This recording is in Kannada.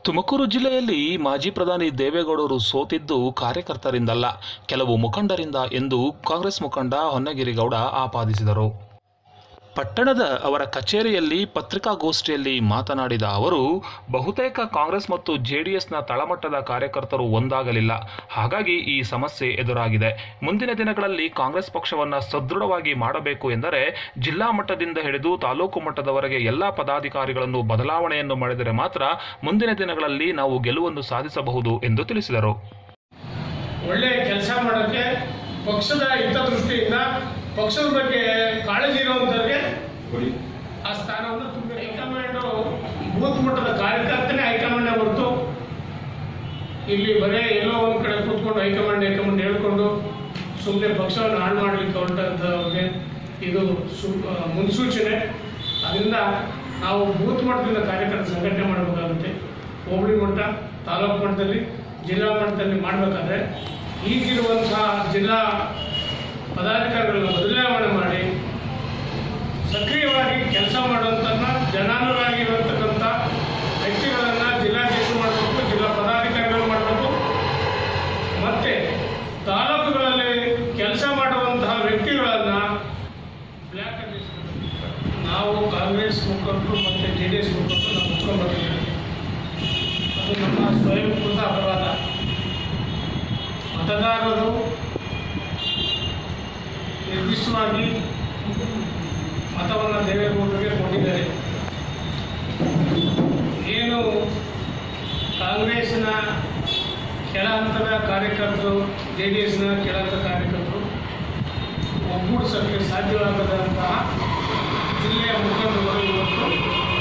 ತುಮಕೂರು ಜಿಲ್ಲೆಯಲ್ಲಿ ಮಾಜಿ ಪ್ರಧಾನಿ ದೇವೇಗೌಡರು ಸೋತಿದ್ದು ಕಾರ್ಯಕರ್ತರಿಂದಲ್ಲ ಕೆಲವು ಮುಖಂಡರಿಂದ ಎಂದು ಕಾಂಗ್ರೆಸ್ ಮುಖಂಡ ಹೊನ್ನಗಿರಿಗೌಡ ಆಪಾದಿಸಿದರು ಪಟ್ಟಣದ ಅವರ ಕಚೇರಿಯಲ್ಲಿ ಪತ್ರಿಕಾಗೋಷ್ಠಿಯಲ್ಲಿ ಮಾತನಾಡಿದ ಅವರು ಬಹುತೇಕ ಕಾಂಗ್ರೆಸ್ ಮತ್ತು ಜೆಡಿಎಸ್ನ ತಳಮಟ್ಟದ ಕಾರ್ಯಕರ್ತರು ಒಂದಾಗಲಿಲ್ಲ ಹಾಗಾಗಿ ಈ ಸಮಸ್ಯೆ ಎದುರಾಗಿದೆ ಮುಂದಿನ ದಿನಗಳಲ್ಲಿ ಕಾಂಗ್ರೆಸ್ ಪಕ್ಷವನ್ನು ಸದೃಢವಾಗಿ ಮಾಡಬೇಕು ಎಂದರೆ ಜಿಲ್ಲಾ ಮಟ್ಟದಿಂದ ಹಿಡಿದು ತಾಲೂಕು ಮಟ್ಟದವರೆಗೆ ಎಲ್ಲ ಪದಾಧಿಕಾರಿಗಳನ್ನು ಬದಲಾವಣೆಯನ್ನು ಮಾಡಿದರೆ ಮಾತ್ರ ಮುಂದಿನ ದಿನಗಳಲ್ಲಿ ನಾವು ಗೆಲುವನ್ನು ಸಾಧಿಸಬಹುದು ಎಂದು ತಿಳಿಸಿದರು ಒಳ್ಳೆ ಕೆಲಸ ಮಾಡೋಕ್ಕೆ ಪಕ್ಷದ ಹಿತದೃಷ್ಟಿಯಿಂದ ಪಕ್ಷದ ಬಗ್ಗೆ ಕಾಳಜಿ ಇರುವಂಥವ್ರಿಗೆ ಆ ಸ್ಥಾನವನ್ನು ತುಂಬ ಹೈಕಮಾಂಡು ಬೂತ್ ಮಟ್ಟದ ಕಾರ್ಯಕರ್ತನೇ ಹೈಕಮಾಂಡ್ ಹೊರತು ಇಲ್ಲಿ ಬರೇ ಎಲ್ಲೋ ಒಂದು ಕಡೆ ಕೂತ್ಕೊಂಡು ಹೈಕಮಾಂಡ್ ಹೈಕಮಾಂಡ್ ಹೇಳ್ಕೊಂಡು ಸುಮ್ಮನೆ ಪಕ್ಷವನ್ನು ಹಾಳು ಮಾಡಲಿಕ್ಕೆ ಹೊರಟಂಥವ್ರಿಗೆ ಇದು ಸು ಆ, ಮುನ್ಸೂಚನೆ ಅದರಿಂದ ನಾವು ಬೂತ್ ಮಟ್ಟದಿಂದ ಕಾರ್ಯಕರ್ತ ಸಂಘಟನೆ ಮಾಡಬೇಕಾಗುತ್ತೆ ಹೋಬಳಿ ಮಟ್ಟ ತಾಲೂಕು ಮಟ್ಟದಲ್ಲಿ ಜಿಲ್ಲಾ ಮಟ್ಟದಲ್ಲಿ ಮಾಡಬೇಕಾದ್ರೆ ಈಗಿರುವಂತಹ ಜಿಲ್ಲಾ ಪದಾಧಿಕಾರಿಗಳನ್ನ ಬದಲಾವಣೆ ಮಾಡಿ ಸಕ್ರಿಯವಾಗಿ ಕೆಲಸ ಮಾಡುವಂಥನ್ನ ಜನಾನುರಾಗಿರತಕ್ಕಂಥ ವ್ಯಕ್ತಿಗಳನ್ನು ಜಿಲ್ಲಾಧ್ಯಕ್ಷರು ಮಾಡಬೇಕು ಜಿಲ್ಲಾ ಪದಾಧಿಕಾರಿಗಳು ಮಾಡಬೇಕು ಮತ್ತೆ ತಾಲೂಕುಗಳಲ್ಲಿ ಕೆಲಸ ಮಾಡುವಂತಹ ವ್ಯಕ್ತಿಗಳನ್ನು ಬ್ಲ್ಯಾಕ್ ನಾವು ಕಾಂಗ್ರೆಸ್ ಮುಖಂಡರು ಮತ್ತು ಜೆ ಡಿ ಎಸ್ ಮುಖಂಡರು ನಾವು ಮುಖ್ಯಮಂತ್ರಿಗಳು ಅದು ನಮ್ಮ ಸ್ವಯಂಕೃತ ಅಪರಾಧ ಮತದಾರರು ನಿರ್ದಿಷ್ಟವಾಗಿ ಮತವನ್ನು ದೇವೇಗೌಡರಿಗೆ ಕೊಟ್ಟಿದ್ದಾರೆ ಏನು ಕಾಂಗ್ರೆಸ್ನ ಕೆಳ ಹಂತದ ಕಾರ್ಯಕರ್ತರು ಜೆ ಡಿ ಎಸ್ನ ಕೆಳ ಹಂತದ ಕಾರ್ಯಕರ್ತರು ಒಗ್ಗೂಡಿಸೋಕ್ಕೆ ಸಾಧ್ಯವಾಗದಂತಹ ಜಿಲ್ಲೆಯ ಮುಖಂಡರು ಇವತ್ತು